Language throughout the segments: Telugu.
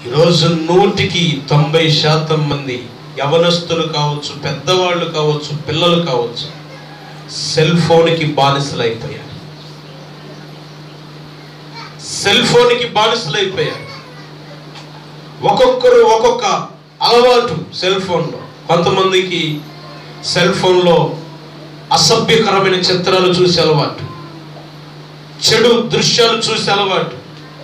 ఈరోజు నూటికి తొంభై శాతం మంది యవనస్తులు కావచ్చు పెద్దవాళ్ళు కావచ్చు పిల్లలు కావచ్చు సెల్ ఫోన్కి బానిసలు అయిపోయారు సెల్ ఫోన్కి బానిసలు అయిపోయారు ఒక్కొక్కరు ఒక్కొక్క అలవాటు సెల్ ఫోన్లో కొంతమందికి సెల్ ఫోన్లో అసభ్యకరమైన చిత్రాలు చూసే అలవాటు చెడు దృశ్యాలు చూసే అలవాటు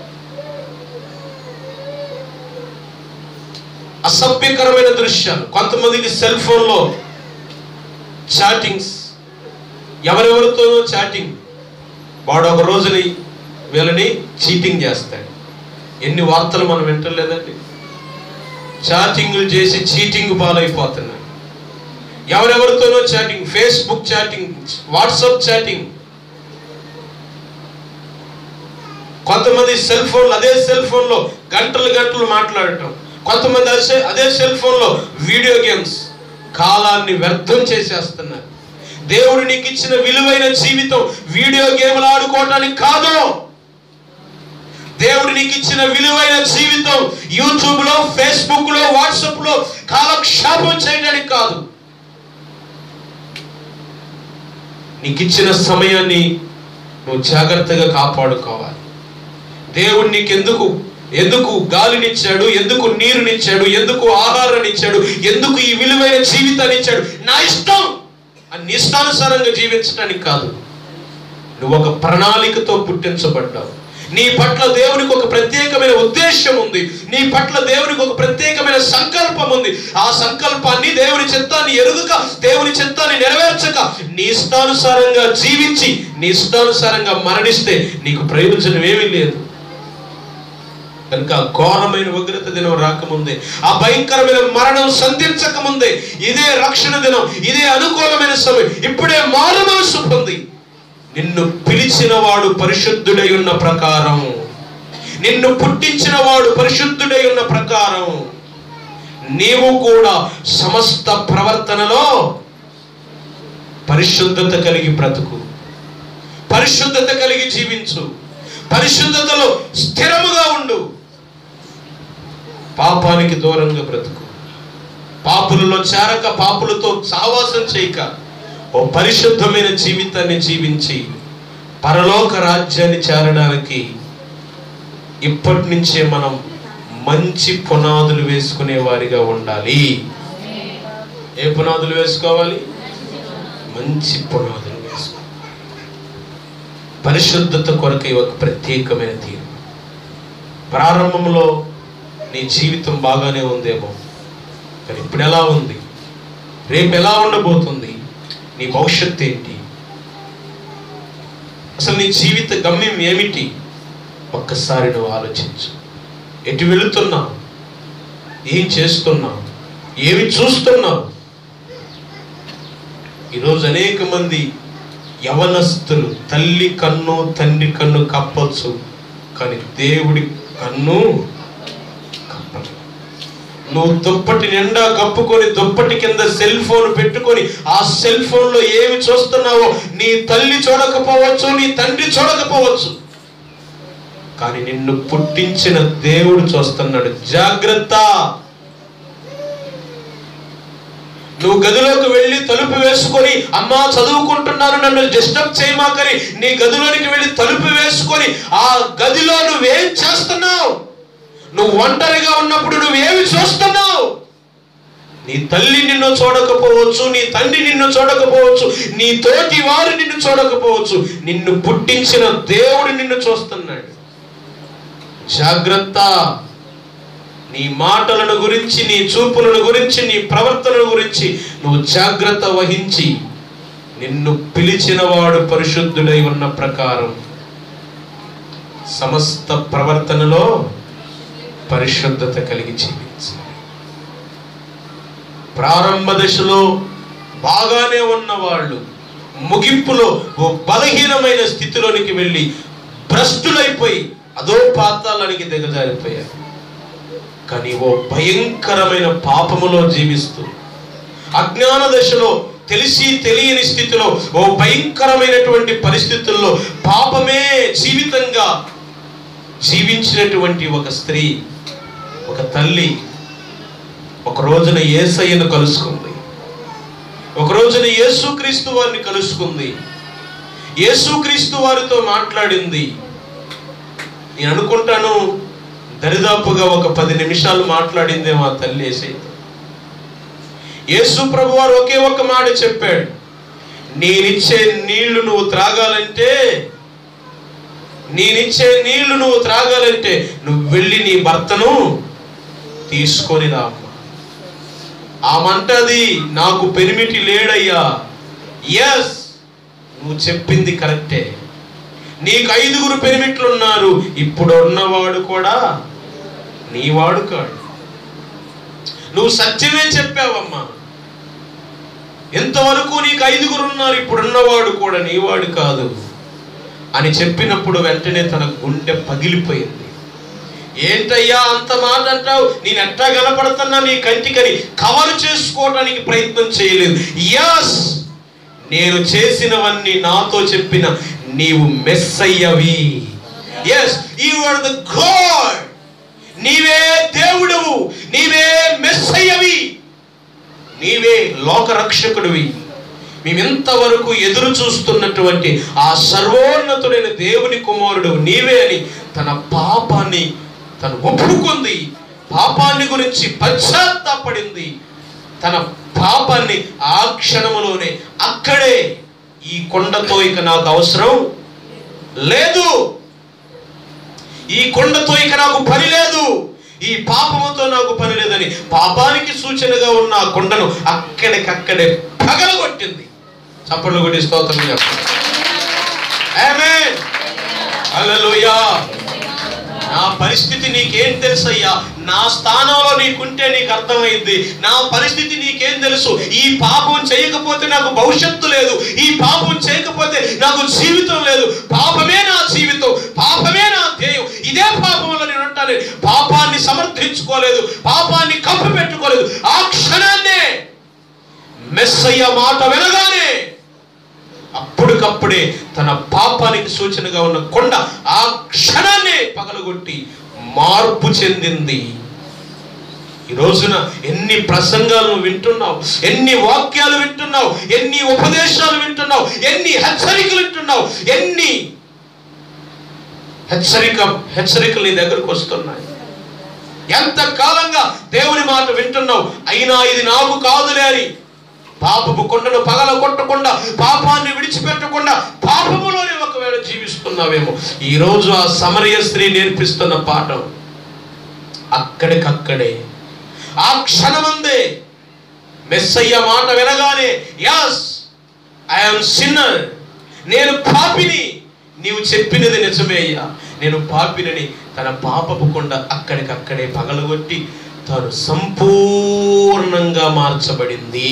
అసభ్యకరమైన దృశ్యాలు కొంతమందికి సెల్ ఫోన్లో చాటింగ్స్ ఎవరెవరితోనో చాటింగ్ వాడు ఒక రోజుని వీళ్ళని చీటింగ్ చేస్తాడు ఎన్ని వార్తలు మనం వింటలేదండి చాటింగ్లు చేసి చీటింగ్ పాలైపోతున్నాడు ఎవరెవరితోనో chatting Facebook chatting WhatsApp chatting కొంతమంది సెల్ ఫోన్ అదే సెల్ ఫోన్ లో గంటలు గంటలు మాట్లాడటం కొంతమంది అదే అదే సెల్ ఫోన్ లో వీడియో గేమ్స్ కాలాన్ని వ్యర్థం చేసేస్తున్నారు దేవుడు నీకు ఇచ్చిన విలువైన జీవితం వీడియో గేమ్లు ఆడుకోవటానికి కాదు దేవుడు నీకు ఇచ్చిన విలువైన జీవితం యూట్యూబ్ లో ఫేస్బుక్ లో వాట్సాప్ లో కాలక్షేపం చేయడానికి కాదు నీకు ఇచ్చిన సమయాన్ని నువ్వు జాగ్రత్తగా కాపాడుకోవాలి దేవుడు నీకెందుకు ఎందుకు గాలినిచ్చాడు ఎందుకు నీరునిచ్చాడు ఎందుకు ఆహారాన్ని ఇచ్చాడు ఎందుకు ఈ విలువైన జీవితాన్ని ఇచ్చాడు నా ఇష్టం అని నీ ఇష్టానుసారంగా జీవించడానికి కాదు నువ్వు ఒక ప్రణాళికతో పుట్టించబడ్డావు నీ పట్ల దేవునికి ఒక ప్రత్యేకమైన ఉద్దేశం ఉంది నీ పట్ల దేవునికి ఒక ప్రత్యేకమైన సంకల్పం ఉంది ఆ సంకల్పాన్ని దేవుని చిత్తాన్ని ఎరుగుక దేవుని చిత్తాన్ని నెరవేర్చక నీ ఇష్టానుసారంగా జీవించి నీ ఇష్టానుసారంగా మరణిస్తే నీకు ప్రయోజనం ఏమీ లేదు కనుక ఆ ఘోరమైన ఉగ్రత దినం రాకముందే ఆ భయంకరమైన మరణం సంధించక ముందే ఇదే రక్షణ దినం ఇదే అనుకూలమైన సమయం ఇప్పుడే మారు మనసు పొంది నిన్ను పిలిచిన వాడు పరిశుద్ధుడై ఉన్న ప్రకారం నిన్ను పుట్టించిన వాడు పరిశుద్ధుడై ఉన్న ప్రకారం నీవు కూడా సమస్త ప్రవర్తనలో పరిశుద్ధత కలిగి బ్రతుకు పరిశుద్ధత కలిగి జీవించు పరిశుద్ధతలో స్థిరముగా ఉండు పాపానికి దూరంగా బ్రతుకు పాపులలో చేరక పాపులతో సావాసం చేయక ఓ పరిశుద్ధమైన జీవితాన్ని జీవించి పరలోక రాజ్యాన్ని చేరడానికి ఇప్పటి నుంచే మనం మంచి పునాదులు వేసుకునే వారిగా ఉండాలి ఏ పునాదులు వేసుకోవాలి మంచి పునాదులు వేసుకోవాలి పరిశుద్ధత కొరకై ఒక ప్రత్యేకమైన తీరు ప్రారంభంలో నీ జీవితం బాగానే ఉందేమో కానీ ఇప్పుడు ఎలా ఉంది రేపు ఎలా ఉండబోతుంది నీ భవిష్యత్తు ఏంటి అసలు నీ జీవిత గమ్యం ఏమిటి ఒక్కసారి నువ్వు ఆలోచించు ఎటు వెళుతున్నావు ఏం చేస్తున్నావు ఏమి చూస్తున్నావు ఈరోజు అనేక మంది యవనస్తులు తల్లి కన్ను తండ్రి కన్ను కప్పచ్చు కానీ దేవుడి కన్ను కప్పదు నువ్వు దుప్పటి నిండా కప్పుకొని దుప్పటి కింద సెల్ ఫోన్ పెట్టుకొని ఆ సెల్ ఫోన్ లో ఏమి చూస్తున్నావో నీ తల్లి చూడకపోవచ్చు నీ తండ్రి చూడకపోవచ్చు కానీ నిన్ను పుట్టించిన దేవుడు చూస్తున్నాడు జాగ్రత్త నువ్వు గదిలోకి వెళ్ళి తలుపు వేసుకొని అమ్మా చదువుకుంటున్నాను నన్ను డిస్టర్బ్ చేయమాకని నీ గదిలోనికి వెళ్ళి తలుపు వేసుకొని ఆ గదిలో నువ్వేం చేస్తున్నావు నువ్వు ఒంటరిగా ఉన్నప్పుడు నువ్వేమి చూస్తున్నావు నీ తల్లి నిన్ను చూడకపోవచ్చు నీ తండ్రి నిన్ను చూడకపోవచ్చు నీ తోటి వారు నిన్ను చూడకపోవచ్చు నిన్ను పుట్టించిన దేవుడు నిన్ను చూస్తున్నాడు జాగ్రత్త నీ మాటలను గురించి నీ చూపులను గురించి నీ ప్రవర్తనను గురించి నువ్వు జాగ్రత్త వహించి నిన్ను పిలిచిన వాడు పరిశుద్ధుడై ఉన్న ప్రకారం సమస్త ప్రవర్తనలో పరిశుద్ధత కలిగి జీవించాలి ప్రారంభ దశలో బాగానే ఉన్న వాళ్ళు ముగింపులో ఓ బలహీనమైన స్థితిలోనికి వెళ్ళి భ్రష్టులైపోయి అదో పాతాలనికి దిగజారిపోయారు కానీ ఓ భయంకరమైన పాపములో జీవిస్తూ అజ్ఞాన దశలో తెలిసి తెలియని స్థితిలో ఓ భయంకరమైనటువంటి పరిస్థితుల్లో పాపమే జీవితంగా జీవించినటువంటి ఒక స్త్రీ ఒక ఒక తల్లి ఒక రోజున ఏసయ్యను కలుసుకుంది ఒక రోజున యేసుక్రీస్తు వారిని కలుసుకుంది యేసుక్రీస్తు వారితో మాట్లాడింది నేను అనుకుంటాను దరిదాపుగా ఒక పది నిమిషాలు మాట్లాడిందే మా తల్లి ఏసైతో యేసు ప్రభు వారు ఒకే ఒక మాట చెప్పాడు నేనిచ్చే నీళ్లు నువ్వు త్రాగాలంటే నేనిచ్చే నీళ్లు నువ్వు త్రాగాలంటే నువ్వు వెళ్ళి నీ భర్తను తీసుకొని రా అమ్మా ఆమంటది నాకు పెనిమిటి లేడయ్యా ఎస్ నువ్వు చెప్పింది కరెక్టే నీకు ఐదుగురు పెనిమిట్లు ఉన్నారు ఇప్పుడు ఉన్నవాడు కూడా నీవాడు కాడు నువ్వు సత్యమే చెప్పావమ్మా ఎంతవరకు నీకు ఐదుగురు ఉన్నారు ఇప్పుడు ఉన్నవాడు కూడా నీవాడు కాదు అని చెప్పినప్పుడు వెంటనే తన గుండె పగిలిపోయింది ఏంటయ్యా అంత మాట అంటావు నేను ఎట్టా కనపడుతున్నా నీ కంటికని కవర్ చేసుకోవడానికి ప్రయత్నం చేయలేదు యస్ నేను చేసినవన్నీ నాతో చెప్పిన నీవు మెస్ అయ్యవి yes you are the god నీవే దేవుడవు నీవే మెస్ అయ్యవి నీవే లోక రక్షకుడివి మేమెంతవరకు ఎదురు చూస్తున్నటువంటి ఆ సర్వోన్నతుడైన దేవుని కుమారుడు నీవే అని తన పాపాన్ని తను ఒప్పుకుంది పాపాన్ని గురించి పశ్చాత్తాపడింది తన పాపాన్ని ఆ క్షణములోనే అక్కడే ఈ కొండతో ఇక నాకు అవసరం లేదు ఈ కొండతో ఇక నాకు పని లేదు ఈ పాపముతో నాకు పని లేదని పాపానికి సూచనగా ఉన్న ఆ కొండను అక్కడికక్కడే పగలగొట్టింది చప్పట్లు కొట్టి స్తోత్రం చెప్పండి ఆమేన్ హల్లెలూయా నా పరిస్థితి నీకేం తెలుసయ్యా నా స్థానంలో నీకుంటే నీకు అర్థమైంది నా పరిస్థితి నీకేం తెలుసు ఈ పాపం చేయకపోతే నాకు భవిష్యత్తు లేదు ఈ పాపం చేయకపోతే నాకు జీవితం లేదు పాపమే నా జీవితం పాపమే నా ధ్యేయం ఇదే పాపంలో నేను ఉంటాను పాపాన్ని సమర్థించుకోలేదు పాపాన్ని కప్పు పెట్టుకోలేదు ఆ క్షణాన్నే మెస్సయ్య మాట వినగానే అప్పటికప్పుడే తన పాపానికి సూచనగా ఉన్న కొండ ఆ క్షణాన్నే పగలగొట్టి మార్పు చెందింది ఈ రోజున ఎన్ని ప్రసంగాలు నువ్వు వింటున్నావు ఎన్ని వాక్యాలు వింటున్నావు ఎన్ని ఉపదేశాలు వింటున్నావు ఎన్ని హెచ్చరికలు వింటున్నావు ఎన్ని హెచ్చరిక హెచ్చరికలు నీ దగ్గరకు వస్తున్నాయి ఎంత కాలంగా దేవుని మాట వింటున్నావు అయినా ఇది నాకు కాదులే అని పాపపు కొండను పగల కొట్టకుండా పాపాన్ని విడిచిపెట్టకుండా పాపములోనే ఒకవేళ జీవిస్తున్నావేమో ఈ రోజు ఆ సమరయ స్త్రీ నేర్పిస్తున్న పాఠం అక్కడికక్కడే ఆ క్షణమందే మెస్సయ్య మాట వినగానే యాస్ ఐఎమ్ సిన్నర్ నేను పాపిని నీవు చెప్పినది నిజమే అయ్యా నేను పాపినని తన పాపపు కొండ అక్కడికక్కడే పగలగొట్టి తాను సంపూర్ణంగా మార్చబడింది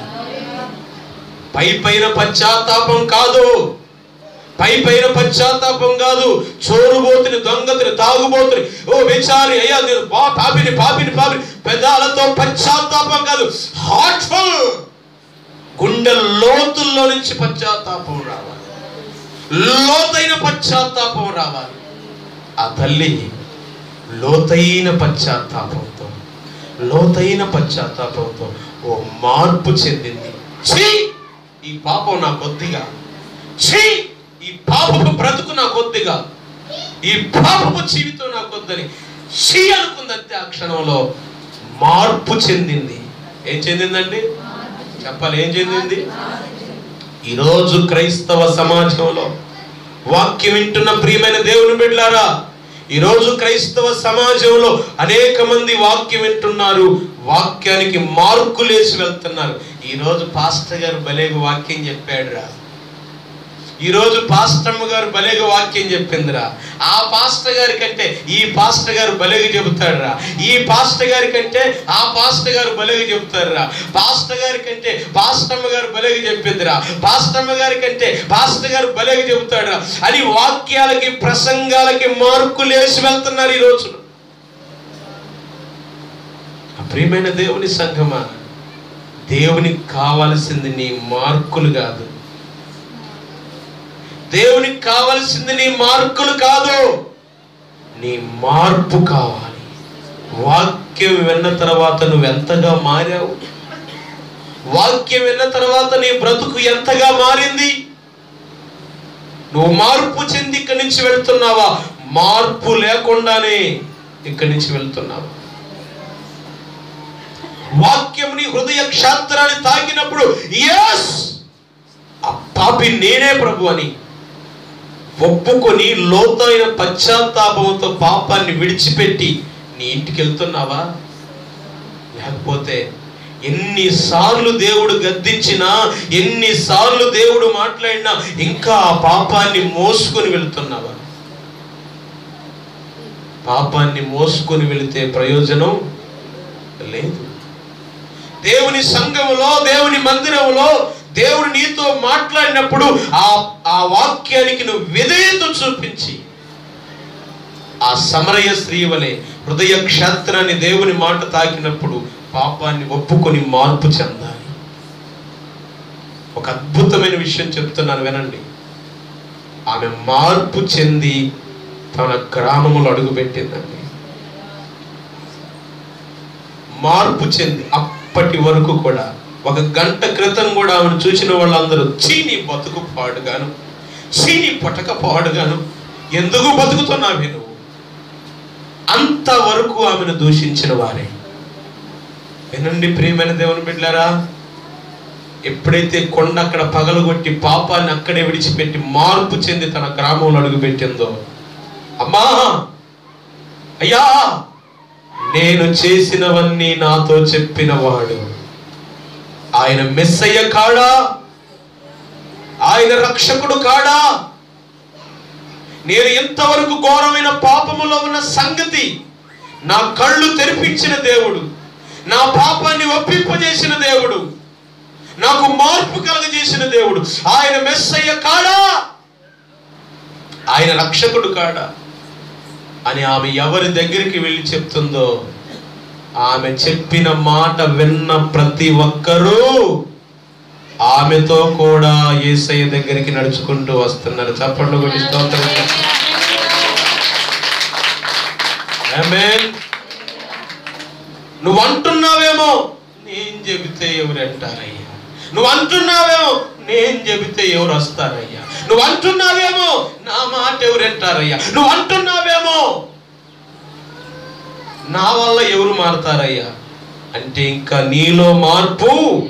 పై పైన పశ్చాత్తాపం కాదు పై పైన పశ్చాత్తాపం కాదు చోరుబోతుని దొంగతిని తాగుబోతుని ఓ విచారి అయ్యా నేను బా పాపిని పాపిని పాపిని పెదాలతో పశ్చాత్తాపం కాదు హార్ట్ఫుల్ గుండె లోతుల్లో నుంచి పశ్చాత్తాపం రావాలి లోతైన పశ్చాత్తాపం రావాలి ఆ తల్లి లోతైన పశ్చాత్తాపంతో లోతైన పశ్చాత్తాపంతో ఓ మార్పు చెందింది ఛీ ఈ పాపం నా కొద్దిగా ఛీ ఈ పాపపు బ్రతుకు నా కొద్దిగా ఈ పాపపు జీవితం నా కొద్దని ఛీ అనుకుందంతే ఆ క్షణంలో మార్పు చెందింది ఏం చెందిందండి చెప్పాలి ఏం చెందింది ఈరోజు క్రైస్తవ సమాజంలో వాక్యం వింటున్న ప్రియమైన దేవుని బిడ్డారా ఈరోజు క్రైస్తవ సమాజంలో అనేక మంది వాక్యం వింటున్నారు వాక్యానికి మార్కులేసి వెళ్తున్నారు ఈరోజు పాస్టర్ గారు భలేగా వాక్యం చెప్పాడు రా ఈరోజు పాస్టమ్మ గారు భలేగా వాక్యం చెప్పిందిరా ఆ పాస్టర్ గారి కంటే ఈ పాస్టర్ గారు భలేగా చెబుతాడురా ఈ పాస్టర్ గారి కంటే ఆ పాస్టర్ గారు భలేగా చెబుతారురా పాస్టర్ గారి కంటే పాస్టమ్మ గారు భలేగా చెప్పిందిరా పాస్టమ్మ గారి కంటే పాస్టర్ గారు భలేగా చెబుతాడురా అని వాక్యాలకి ప్రసంగాలకి మార్కులేసి వెళ్తున్నారు ఈ రోజు ప్రియమైన దేవుని సంఘమా దేవునికి కావాల్సింది నీ మార్కులు కాదు దేవునికి కావలసింది నీ మార్కులు కాదు నీ మార్పు కావాలి వాక్యం విన్న తర్వాత నువ్వు ఎంతగా మారావు వాక్యం విన్న తర్వాత నీ బ్రతుకు ఎంతగా మారింది నువ్వు మార్పు చెంది ఇక్కడి నుంచి వెళ్తున్నావా మార్పు లేకుండానే ఇక్కడి నుంచి వెళ్తున్నావా వాక్యం నీ హృదయ క్షేత్రాన్ని తాకినప్పుడు ఎస్ ఆ పాపి నేనే ప్రభు అని ఒప్పుకొని లోతైన పశ్చాత్తాపంతో పాపాన్ని విడిచిపెట్టి నీ ఇంటికి వెళ్తున్నావా లేకపోతే ఎన్నిసార్లు దేవుడు గద్దించినా ఎన్నిసార్లు దేవుడు మాట్లాడినా ఇంకా ఆ పాపాన్ని మోసుకొని వెళ్తున్నావా పాపాన్ని మోసుకొని వెళితే ప్రయోజనం లేదు దేవుని సంఘములో దేవుని మందిరములో దేవుడు నీతో మాట్లాడినప్పుడు ఆ ఆ వాక్యానికి నువ్వు విధేయత చూపించి ఆ సమరయ స్త్రీ వలె హృదయ క్షేత్రాన్ని దేవుని మాట తాకినప్పుడు పాపాన్ని ఒప్పుకొని మార్పు చెందాలి ఒక అద్భుతమైన విషయం చెప్తున్నాను వినండి ఆమె మార్పు చెంది తన గ్రామములో అడుగుపెట్టిందండి మార్పు చెంది అప్పటి వరకు కూడా ఒక గంట క్రితం కూడా ఆమెను చూసిన వాళ్ళందరూ చీని బతుకు పాడుగాను చీని పొటక పాడుగాను ఎందుకు బతుకుతున్నావే నువ్వు అంతవరకు ఆమెను దూషించిన వారే వినండి ప్రియమైన దేవుని బిడ్డారా ఎప్పుడైతే కొండ అక్కడ పగలగొట్టి పాపాన్ని అక్కడే విడిచిపెట్టి మార్పు చెంది తన గ్రామంలో అడుగుపెట్టిందో అమ్మా అయ్యా నేను చేసినవన్నీ నాతో చెప్పినవాడు ఆయన మెస్సయ్య కాడా ఆయన రక్షకుడు కాడా నేను ఎంతవరకు ఘోరమైన పాపములో ఉన్న సంగతి నా కళ్ళు తెరిపించిన దేవుడు నా పాపాన్ని ఒప్పింపజేసిన దేవుడు నాకు మార్పు కలగజేసిన దేవుడు ఆయన మెస్సయ్య కాడా ఆయన రక్షకుడు కాడా అని ఆమె ఎవరి దగ్గరికి వెళ్ళి చెప్తుందో ఆమె చెప్పిన మాట విన్న ప్రతి ఒక్కరూ ఆమెతో కూడా ఏసయ్య దగ్గరికి నడుచుకుంటూ వస్తున్నారు చప్పట్లు కొట్టి స్తోత్రం ఆమేన్. నువ్వు అంటున్నావేమో నేను చెబితే ఎవరు అంటారయ్యా నువ్వు అంటున్నావేమో నేను చెబితే ఎవరు వస్తారయ్యా నువ్వు అంటున్నావేమో నా మాట ఎవరు అంటారయ్యా నువ్వు అంటున్నావేమో నా వల్ల ఎవరు మారతారయ్యా అంటే ఇంకా నీలో మార్పు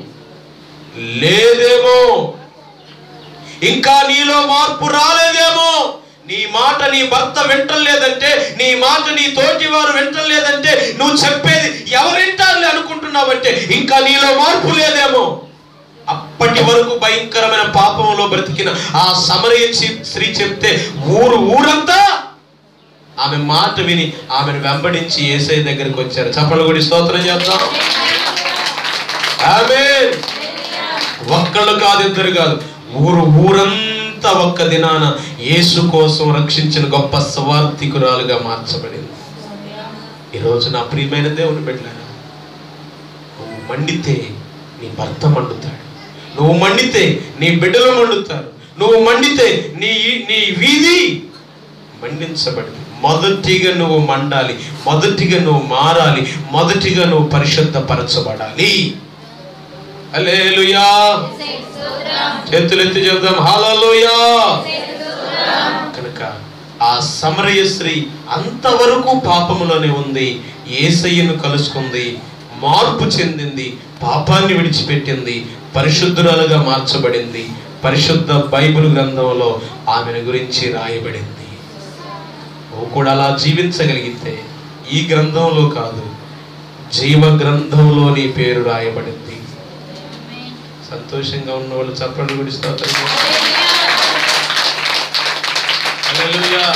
లేదేమో ఇంకా నీలో మార్పు రాలేదేమో నీ మాట నీ భర్త వింటలేదంటే నీ మాట నీ తోటి వారు వింటలేదంటే నువ్వు చెప్పేది ఎవరు వింటారులే అనుకుంటున్నావంటే ఇంకా నీలో మార్పు లేదేమో అప్పటి వరకు భయంకరమైన పాపంలో బ్రతికిన ఆ సమరయ చి- స్త్రీ చెప్తే ఊరు ఊరంతా ఆమె మాట విని ఆమెను వెంబడించి ఏసై దగ్గరికి వచ్చారు చప్పలు కూడా స్తోత్రం చేద్దాం ఆమేన్ ఒక్కళ్ళు కాదు ఇద్దరు కాదు ఊరు ఊరంతా ఒక్క దినాన యేసు కోసం రక్షించిన గొప్ప స్వార్థికురాలుగా మార్చబడింది ఈరోజు నా ప్రియమైన దేవుని బిడ్డలారా నువ్వు మండితే నీ భర్త మండుతాడు నువ్వు మండితే నీ బిడ్డలు మండుతారు నువ్వు మండితే నీ నీ వీధి మండించబడింది మొదటిగా నువ్వు మండాలి మొదటిగా నువ్వు మారాలి మొదటిగా నువ్వు పరిశుద్ధపరచబడాలి హల్లెలూయా చేతులెత్తి చెప్దాం హల్లెలూయా కనుక ఆ సమరయ స్త్రీ అంతవరకు పాపములోనే ఉంది ఏసయ్యను కలుసుకుంది మార్పు చెందింది పాపాన్ని విడిచిపెట్టింది పరిశుద్ధురాలుగా మార్చబడింది పరిశుద్ధ బైబిల్ గ్రంథంలో ఆమెను గురించి రాయబడింది నువ్వు కూడా అలా జీవించగలిగితే ఈ గ్రంథంలో కాదు జీవ గ్రంథంలో నీ పేరు రాయబడింది సంతోషంగా ఉన్న వాళ్ళు చప్పట్లు గుడి స్తోత్రం చేస్తారు. హల్లెలూయా.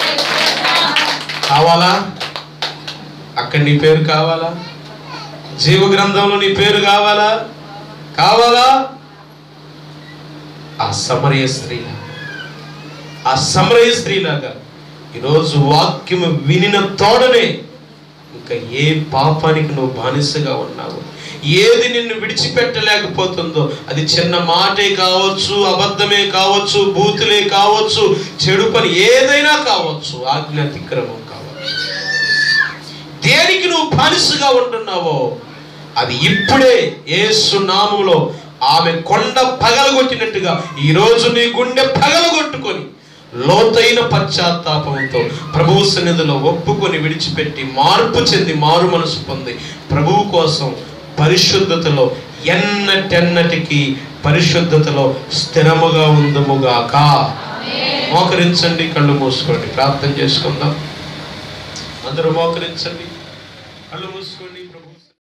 కావాలా అక్కడ నీ పేరు కావాలా జీవ గ్రంథంలో నీ పేరు కావాలా కావాలా ఆ సమరయ స్త్రీలా ఆ సమరయ స్త్రీలాగా ఈరోజు వాక్యము వినిన తోడనే ఇంకా ఏ పాపానికి నువ్వు బానిసగా ఉన్నావు ఏది నిన్ను విడిచిపెట్టలేకపోతుందో అది చిన్న మాటే కావచ్చు అబద్ధమే కావచ్చు బూతులే కావచ్చు చెడు పని ఏదైనా కావచ్చు ఆజ్ఞాతిక్రమం కావచ్చు దేనికి నువ్వు బానిసగా ఉంటున్నావో అది ఇప్పుడే యేసు నామములో ఆమె కొండ పగలగొట్టినట్టుగా ఈరోజు నీ గుండె పగలగొట్టుకొని లోతైన పశ్చాత్తాపంతో ప్రభువు సన్నిధిలో ఒప్పుకొని విడిచిపెట్టి మార్పు చెంది మారు మనసు పొంది ప్రభువు కోసం పరిశుద్ధతలో ఎన్నటెన్నటికి పరిశుద్ధతలో స్థిరముగా ఉందముగాక మోకరించండి కళ్ళు మూసుకోండి ప్రార్థన చేసుకుందాం అందరూ మోకరించండి కళ్ళు మూసుకోండి